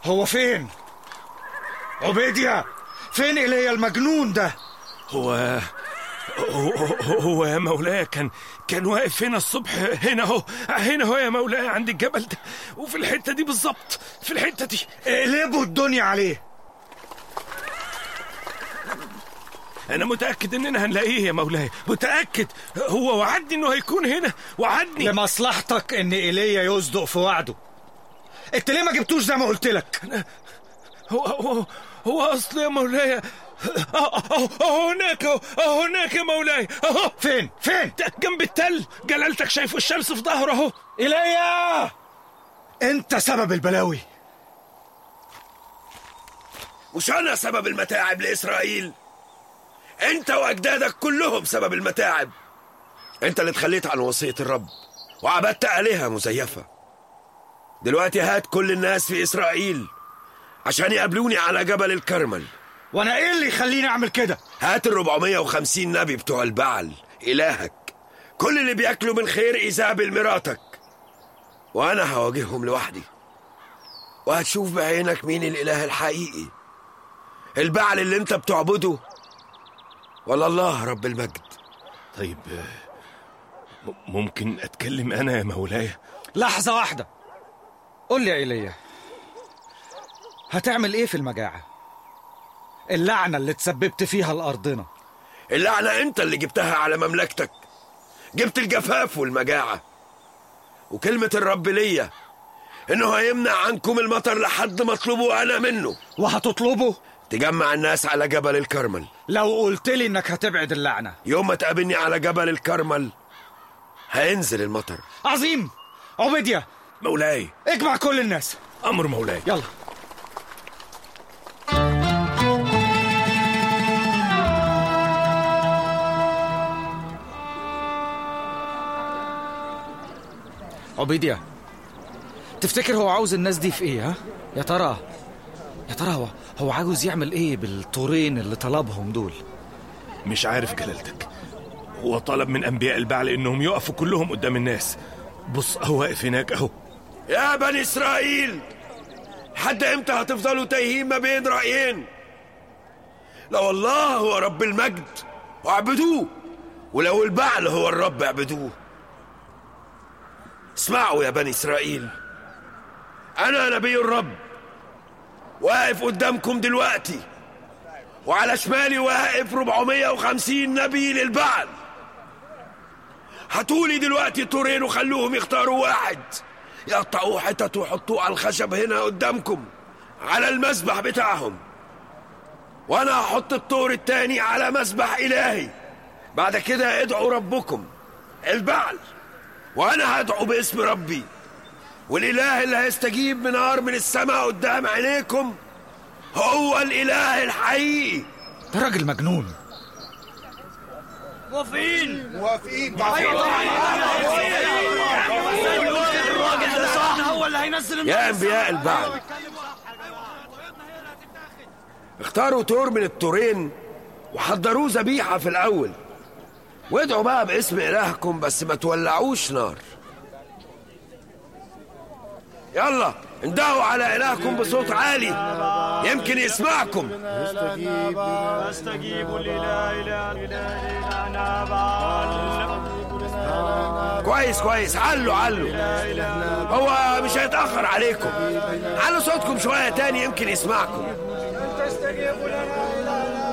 هو فين عبيديا فين ايليا المجنون ده هو هو, هو, هو يا مولاي كان كان واقف هنا الصبح هنا اهو هنا اهو يا مولاي عند الجبل ده وفي الحته دي بالظبط في الحته دي اقلبوا الدنيا عليه انا متاكد اننا هنلاقيه يا مولاي متاكد هو وعدني انه هيكون هنا وعدني لمصلحتك ان ايليا يصدق في وعده انت ليه ما جبتوش زي ما قلت لك هو هو هو اصل يا مولاي أهو- أهو أهو هناك أهو أهو هناك يا مولاي اهو فين فين جنب التل جلالتك شايف الشمس في ظهره اهو ايليا انت سبب البلاوي مش أنا سبب المتاعب لإسرائيل أنت وأجدادك كلهم سبب المتاعب أنت اللي تخليت عن وصية الرب وعبدت آلهة مزيفة دلوقتي هات كل الناس في إسرائيل عشان يقابلوني على جبل الكرمل وانا ايه اللي يخليني اعمل كده هات ال 450 نبي بتوع البعل إلهك كل اللي بياكلوا من خير إيزابل مراتك وأنا هواجههم لوحدي وهتشوف بعينك مين الإله الحقيقي البعل اللي أنت بتعبده ولا الله رب المجد طيب آه، م- ممكن اتكلم انا يا مولاي لحظة واحدة قول لي يا ايليا هتعمل ايه في المجاعة اللعنة اللي تسببت فيها لأرضنا اللعنة أنت اللي جبتها على مملكتك جبت الجفاف والمجاعة وكلمة الرب ليا إنه هيمنع عنكم المطر لحد ما اطلبه أنا منه وهتطلبه تجمع الناس على جبل الكرمل لو قلت لي انك هتبعد اللعنة يوم ما تقابلني على جبل الكرمل هينزل المطر عظيم عبيديا مولاي اجمع كل الناس امر مولاي يلا عبيديا تفتكر هو عاوز الناس دي في ايه ها يا ترى يا ترى هو هو عاوز يعمل ايه بالطورين اللي طلبهم دول مش عارف جلالتك هو طلب من انبياء البعل انهم يقفوا كلهم قدام الناس بص هو واقف هناك اهو يا بني إسرائيل حد إمتى هتفضلوا تايهين ما بين رأيين لو الله هو رب المجد واعبدوه ولو البعل هو الرب اعبدوه اسمعوا يا بني إسرائيل أنا نبي الرب واقف قدامكم دلوقتي وعلى شمالي واقف 450 نبي للبعل هاتولي دلوقتي طورين وخلوهم يختاروا واحد يقطعوه حتت ويحطوه على الخشب هنا قدامكم على المسبح بتاعهم وانا هحط الطور التاني على مسبح الهي بعد كده ادعوا ربكم البعل وانا هدعو باسم ربي والاله اللي هيستجيب من نار من السماء قدام عينيكم هو الاله الحقيقي ده راجل مجنون يا انبياء البعل اختاروا تور من التورين وحضروه ذبيحه في الاول وادعوا بقى باسم الهكم بس ما تولعوش نار يلا اندهوا على الهكم بصوت عالي يمكن يسمعكم استجيب لله اله الهنا بعل كويس كويس علوا علوا هو مش هيتاخر عليكم علوا صوتكم شويه تاني يمكن يسمعكم تستجيب لنا